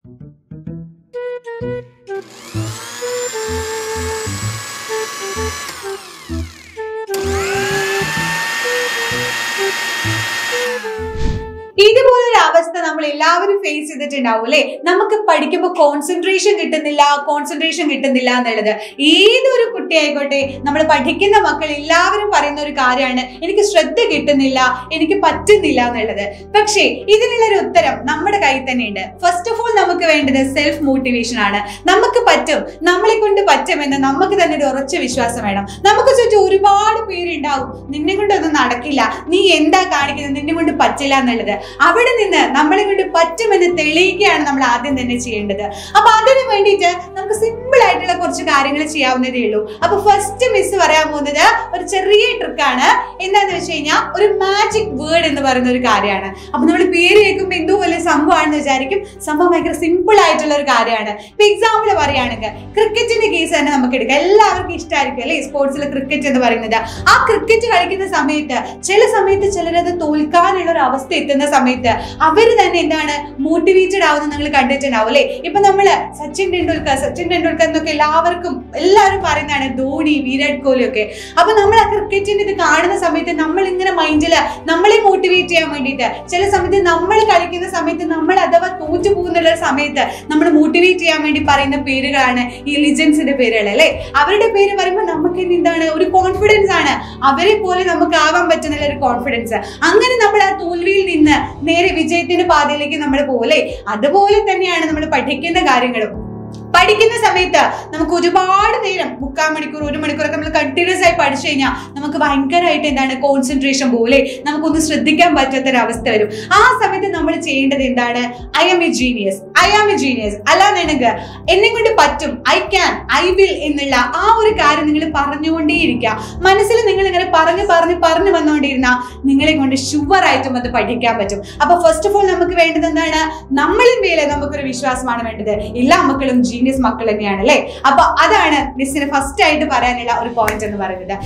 ഇതുപോലൊരു അവസ്ഥ നമ്മൾ എല്ലാവരും ഫേസ് ചെയ്തിട്ടുണ്ടാവും അല്ലെ നമുക്ക് പഠിക്കുമ്പോൾ കോൺസെൻട്രേഷൻ കിട്ടുന്നില്ല കോൺസെൻട്രേഷൻ കിട്ടുന്നില്ല എന്നുള്ളത് ഏതൊരു കുട്ടിയായിക്കോട്ടെ നമ്മൾ പഠിക്കുന്ന മക്കൾ എല്ലാവരും പറയുന്ന ഒരു കാര്യമാണ് എനിക്ക് ശ്രദ്ധ കിട്ടുന്നില്ല എനിക്ക് പറ്റുന്നില്ല എന്നുള്ളത് പക്ഷേ ഇതിനുള്ള ഒരു ഉത്തരം നമ്മുടെ കയ്യിൽ തന്നെയുണ്ട് ഫസ്റ്റ് ഓഫ് ഓൾ നമുക്ക് വേണ്ടത് സെൽഫ് മോട്ടിവേഷൻ ആണ് നമുക്ക് പറ്റും നമ്മളെ കൊണ്ട് പറ്റുമെന്ന് നമുക്ക് തന്നെ ഒരു ഉറച്ച വിശ്വാസം വേണം നമുക്ക് ചുറ്റും ഒരുപാട് പേരുണ്ടാവും നിന്നെ കൊണ്ടൊന്നും നടക്കില്ല നീ എന്താ കാണിക്കുന്നത് നിന്നെ കൊണ്ട് പറ്റില്ല എന്നുള്ളത് അവിടെ നിന്ന് നമ്മളെ കൊണ്ട് പറ്റുമെന്ന് തെളിയിക്കുകയാണ് നമ്മൾ ആദ്യം തന്നെ ചെയ്യേണ്ടത് അപ്പൊ അതിന് വേണ്ടിയിട്ട് നമുക്ക് സിമ്പിൾ ആയിട്ടുള്ള കുറച്ച് കാര്യങ്ങൾ ചെയ്യാവുന്നതേ ഉള്ളൂ അപ്പൊ ഫസ്റ്റ് മിസ് പറയാൻ പോകുന്നത് ഒരു ചെറിയ ട്രിക്കാണ് എന്താന്ന് വെച്ച് കഴിഞ്ഞാൽ ഒരു മാജിക് വേർഡ് എന്ന് പറയുന്ന ഒരു കാര്യമാണ് അപ്പൊ നമ്മൾ പേര് കേൾക്കുമ്പോൾ എന്തോ വലിയ സംഭവമാണെന്ന് വിചാരിക്കും സംഭവം ഭയങ്കര സിമ്പിൾ ആയിട്ടുള്ള ഒരു കാര്യമാണ് ഇപ്പൊ എക്സാമ്പിൾ പറയുകയാണെങ്കിൽ ക്രിക്കറ്റിന്റെ കേസ് തന്നെ നമുക്ക് എടുക്കാം എല്ലാവർക്കും ഇഷ്ടമായിരിക്കും അല്ലേ സ്പോർട്സിൽ ക്രിക്കറ്റ് എന്ന് പറയുന്നത് ആ ക്രിക്കറ്റ് കളിക്കുന്ന സമയത്ത് ചില സമയത്ത് ചിലരത് തോൽക്കാനുള്ള ഒരു അവസ്ഥ എത്തുന്ന സമയത്ത് അവര് തന്നെ എന്താണ് മോട്ടിവേറ്റഡ് ആവുന്നത് നിങ്ങൾ കണ്ടിട്ടുണ്ടാവും അല്ലേ ഇപ്പൊ നമ്മള് സച്ചിൻ ടെണ്ടുൽക്കർ സച്ചിൻ ടെണ്ടുൽക്കർ എന്നൊക്കെ എല്ലാവർക്കും എല്ലാവരും പറയുന്നതാണ് ധോണി വിരാട് കോഹ്ലി ഒക്കെ അപ്പൊ നമ്മൾ ആ ക്രിക്കറ്റിന്റെ ഇത് കാണുന്ന സമയത്ത് നമ്മൾ ഇങ്ങനെ മൈൻഡില് നമ്മളെ മോട്ടിവേറ്റ് ചെയ്യാൻ വേണ്ടിയിട്ട് ചില സമയത്ത് നമ്മൾ കളിക്കുന്ന സമയത്ത് നമ്മൾ അഥവാ തോറ്റു പോകുന്നുള്ള സമയത്ത് നമ്മൾ മോട്ടിവേറ്റ് ചെയ്യാൻ വേണ്ടി പറയുന്ന പേരുകളാണ് ഈ ലിജൻസിന്റെ പേരുകൾ അല്ലെ അവരുടെ പേര് പറയുമ്പോൾ നമുക്ക് ഇനി എന്താണ് ഒരു കോൺഫിഡൻസ് ആണ് അവരെ പോലെ നമുക്ക് ആവാൻ പറ്റുന്ന ഒരു കോൺഫിഡൻസ് അങ്ങനെ നമ്മൾ ആ തോൽവിയിൽ നിന്ന് നേരെ വിജയത്തിന്റെ പാതയിലേക്ക് നമ്മൾ പോലെ അതുപോലെ തന്നെയാണ് നമ്മൾ പഠിക്കുന്ന കാര്യങ്ങളും പഠിക്കുന്ന സമയത്ത് നമുക്ക് ഒരുപാട് നേരം മുക്കാൽ മണിക്കൂർ ഒരു മണിക്കൂറൊക്കെ നമ്മൾ കണ്ടിന്യൂസ് ആയി പഠിച്ചു കഴിഞ്ഞാൽ നമുക്ക് ഭയങ്കരമായിട്ട് എന്താണ് കോൺസെൻട്രേഷൻ പോലെ നമുക്കൊന്നും ശ്രദ്ധിക്കാൻ പറ്റാത്ത ഒരു അവസ്ഥ വരും ആ സമയത്ത് നമ്മൾ ചെയ്യേണ്ടത് എന്താണ് I am a genius I am a genius അല്ലാന്നുണ്ടെങ്കിൽ എന്നെ കൊണ്ട് പറ്റും ഐ ക്യാൻ ഐ വിൽ എന്നുള്ള ആ ഒരു കാര്യം നിങ്ങൾ പറഞ്ഞുകൊണ്ടേയിരിക്കുക മനസ്സിൽ നിങ്ങൾ ഇങ്ങനെ പറഞ്ഞ് പറഞ്ഞ് പറഞ്ഞു വന്നുകൊണ്ടിരുന്നാൽ നിങ്ങളെ കൊണ്ട് ഷുവർ ആയിട്ടും അത് പഠിക്കാൻ പറ്റും അപ്പൊ ഫസ്റ്റ് ഓഫ് ഓൾ നമുക്ക് വേണ്ടത് എന്താണ് നമ്മളിൽ മേലെ നമുക്കൊരു വിശ്വാസമാണ് വേണ്ടത് എല്ലാ മക്കളും ജീനിയസ് മക്കൾ തന്നെയാണ് അല്ലെ അപ്പൊ അതാണ് മിസ്സിന് ഫസ്റ്റ് ആയിട്ട് പറയാനുള്ള ഒരു പോയിന്റ് എന്ന് പറയുന്നത്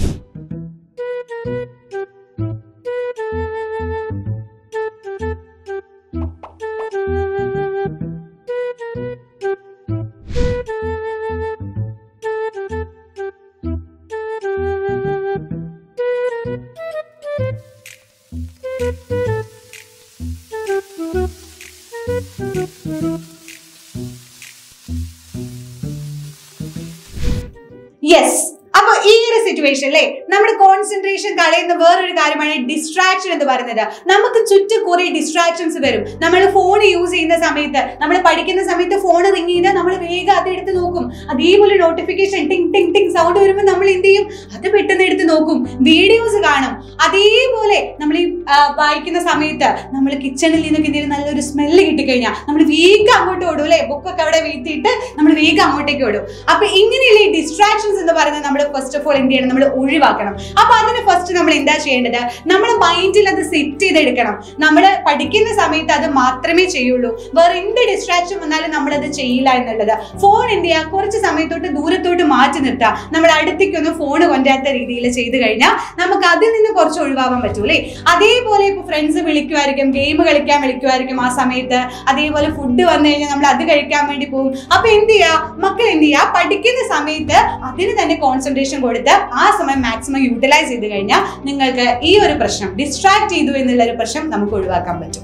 യെസ് അപ്പൊ ഈ ഒരു സിറ്റുവേഷൻ അല്ലേ നമ്മുടെ കോൺസെൻട്രേഷൻ കളയുന്ന വേറൊരു കാര്യമാണ് ഡിസ്ട്രാക്ഷൻ എന്ന് പറയുന്നത് നമുക്ക് ചുറ്റും കുറെ ഡിസ്ട്രാക്ഷൻസ് വരും നമ്മൾ ഫോൺ യൂസ് ചെയ്യുന്ന സമയത്ത് നമ്മൾ പഠിക്കുന്ന സമയത്ത് ഫോൺ റിങ് ചെയ്താൽ നമ്മൾ വേഗം അത് എടുത്ത് നോക്കും അതേപോലെ നോട്ടിഫിക്കേഷൻ ടിങ് ടിങ് ടിങ് സൗണ്ട് വരുമ്പോൾ നമ്മൾ എന്ത് ചെയ്യും അത് പെട്ടെന്ന് എടുത്ത് നോക്കും വീഡിയോസ് കാണും അതേപോലെ നമ്മൾ ഈ ആ, വായിക്കുന്ന സമയത്ത് നമ്മൾ കിച്ചണിൽ നിന്നൊക്കെ എന്തെങ്കിലും നല്ലൊരു സ്മെല്ല് കിട്ടിക്കഴിഞ്ഞാൽ നമ്മൾ വേഗം അങ്ങോട്ട് ഓടും അല്ലെ ബുക്കൊക്കെ അവിടെ വീഴ്ത്തിയിട്ട് നമ്മൾ വേഗം അങ്ങോട്ടേക്ക് ഓടും അപ്പൊ ഇങ്ങനെയുള്ള ഈ ഡിസ്ട്രാക്ഷൻസ് എന്ന് പറയുന്നത് നമ്മൾ ഫസ്റ്റ് ഓഫ് ഓൾ എന്ത് ചെയ്യണം നമ്മൾ ഒഴിവാക്കണം അപ്പൊ അതിന് ഫസ്റ്റ് നമ്മൾ എന്താ ചെയ്യേണ്ടത് നമ്മൾ മൈൻഡിൽ അത് സെറ്റ് ചെയ്തെടുക്കണം നമ്മൾ പഠിക്കുന്ന സമയത്ത് അത് മാത്രമേ ചെയ്യുള്ളൂ വേറെ എന്ത് ഡിസ്ട്രാക്ഷൻ വന്നാലും നമ്മൾ അത് ചെയ്യില്ല എന്നുള്ളത് ഫോൺ എന്ത് ചെയ്യുക കുറച്ച് സമയത്തോട്ട് ദൂരത്തോട്ട് മാറ്റി നിർത്തുക നമ്മൾ അടുത്തേക്കൊന്നും ഫോൺ കൊണ്ടാത്ത രീതിയിൽ ചെയ്തു കഴിഞ്ഞാൽ നമുക്ക് അതിൽ നിന്ന് കുറച്ച് ഒഴിവാകാൻ പറ്റൂലേ അതേപോലെ ഇപ്പൊ ഫ്രണ്ട്സ് വിളിക്കുമായിരിക്കും ഗെയിം കളിക്കാൻ വിളിക്കുമായിരിക്കും ആ സമയത്ത് അതേപോലെ ഫുഡ് വന്നു കഴിഞ്ഞാൽ നമ്മൾ അത് കഴിക്കാൻ വേണ്ടി പോകും അപ്പൊ എന്ത് ചെയ്യുക മക്കൾ എന്ത് ചെയ്യുക പഠിക്കുന്ന സമയത്ത് അതിന് തന്നെ കോൺസെൻട്രേഷൻ കൊടുത്ത് ആ സമയം മാക്സിമം യൂട്ടിലൈസ് ചെയ്ത് കഴിഞ്ഞാൽ നിങ്ങൾക്ക് ഈ ഒരു പ്രശ്നം ഡിസ്ട്രാക്ട് ചെയ്തു എന്നുള്ള ഒരു പ്രശ്നം നമുക്ക് ഒഴിവാക്കാൻ പറ്റും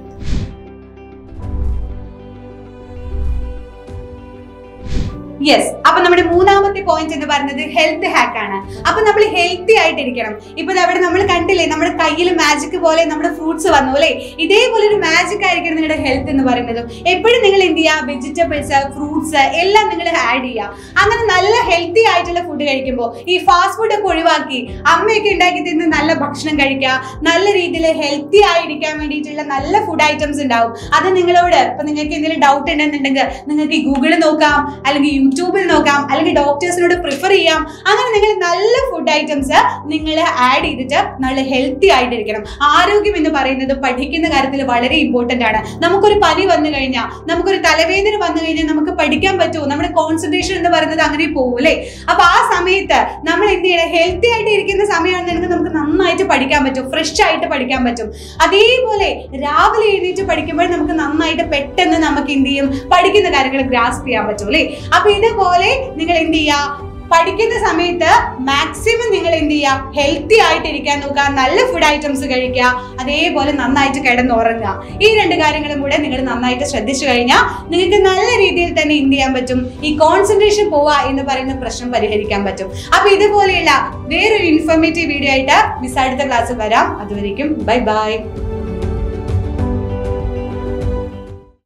യെസ് അപ്പൊ നമ്മുടെ മൂന്നാമത്തെ പോയിന്റ് എന്ന് പറയുന്നത് ഹെൽത്ത് ഹാക്ക് ആണ് അപ്പൊ നമ്മൾ ഹെൽത്തി ആയിട്ടിരിക്കണം ഇപ്പൊ ദാ അവിടെ നമ്മൾ കണ്ടില്ലേ നമ്മുടെ കയ്യിൽ മാജിക് പോലെ നമ്മുടെ ഫ്രൂട്ട്സ് വന്നു അല്ലേ ഇതേപോലെ ഒരു മാജിക് ആയിരിക്കണം നിങ്ങളുടെ ഹെൽത്ത് എന്ന് പറയുന്നത് എപ്പോഴും നിങ്ങൾ എന്ത് ചെയ്യുക വെജിറ്റബിൾസ് ഫ്രൂട്ട്സ് എല്ലാം നിങ്ങൾ ആഡ് ചെയ്യുക അങ്ങനെ നല്ല ഹെൽത്തി ആയിട്ടുള്ള ഫുഡ് കഴിക്കുമ്പോൾ ഈ ഫാസ്റ്റ് ഫുഡ് ഒക്കെ ഒഴിവാക്കി അമ്മയൊക്കെ ഉണ്ടാക്കി തരുന്ന നല്ല ഭക്ഷണം കഴിക്കുക നല്ല രീതിയിൽ ഹെൽത്തി ആയിരിക്കാൻ വേണ്ടിയിട്ടുള്ള നല്ല ഫുഡ് ഐറ്റംസ് ഉണ്ടാവും അത് നിങ്ങളോട് ഇപ്പൊ നിങ്ങൾക്ക് എന്തെങ്കിലും ഡൗട്ട് ഉണ്ടെന്നുണ്ടെങ്കിൽ നിങ്ങൾക്ക് ഈ ഗൂഗിളിൽ നോക്കാം അല്ലെങ്കിൽ യൂട്യൂബ് യൂട്യൂബിൽ നോക്കാം അല്ലെങ്കിൽ ഡോക്ടേഴ്സിനോട് പ്രിഫർ ചെയ്യാം അങ്ങനെ നിങ്ങൾ നല്ല ഫുഡ് ഐറ്റംസ് നിങ്ങൾ ആഡ് ചെയ്തിട്ട് നല്ല ഹെൽത്തി ആയിട്ടിരിക്കണം ആരോഗ്യം എന്ന് പറയുന്നത് പഠിക്കുന്ന കാര്യത്തിൽ വളരെ ഇമ്പോർട്ടന്റ് ആണ് നമുക്കൊരു പനി വന്നു കഴിഞ്ഞാൽ നമുക്കൊരു തലവേദന വന്നു കഴിഞ്ഞാൽ നമുക്ക് പഠിക്കാൻ പറ്റുമോ നമ്മുടെ കോൺസെൻട്രേഷൻ എന്ന് പറയുന്നത് അങ്ങനെ പോകും അല്ലേ അപ്പൊ ആ സമയത്ത് നമ്മൾ എന്ത് ചെയ്യണം ഹെൽത്തി ആയിട്ട് ഇരിക്കുന്ന സമയമാണെന്നുണ്ടെങ്കിൽ നമുക്ക് നന്നായിട്ട് പഠിക്കാൻ പറ്റും ഫ്രഷ് ആയിട്ട് പഠിക്കാൻ പറ്റും അതേപോലെ രാവിലെ എഴുന്നേറ്റ് പഠിക്കുമ്പോൾ നമുക്ക് നന്നായിട്ട് പെട്ടെന്ന് നമുക്ക് എന്ത് ചെയ്യും പഠിക്കുന്ന കാര്യങ്ങൾ ഗ്രാസ്പ് ചെയ്യാൻ പറ്റും അല്ലേ അപ്പൊ ഇതുപോലെ നിങ്ങൾ എന്ത് ചെയ്യുക പഠിക്കുന്ന സമയത്ത് മാക്സിമം നിങ്ങൾ എന്ത് ചെയ്യുക ഹെൽത്തി ആയിട്ടിരിക്കാൻ നോക്കുക നല്ല ഫുഡ് ഐറ്റംസ് കഴിക്കുക അതേപോലെ നന്നായിട്ട് കിടന്നുറങ്ങുക ഈ രണ്ട് കാര്യങ്ങളും കൂടെ നിങ്ങൾ നന്നായിട്ട് ശ്രദ്ധിച്ചു കഴിഞ്ഞാൽ നിങ്ങൾക്ക് നല്ല രീതിയിൽ തന്നെ എന്ത് ചെയ്യാൻ പറ്റും ഈ കോൺസെൻട്രേഷൻ പോവുക എന്ന് പറയുന്ന പ്രശ്നം പരിഹരിക്കാൻ പറ്റും അപ്പൊ ഇതുപോലെയുള്ള വേറൊരു ഇൻഫോർമേറ്റീവ് വീഡിയോ ആയിട്ട് മിസ് അടുത്ത ക്ലാസ്സിൽ വരാം അതുവരേക്കും ബൈ ബൈ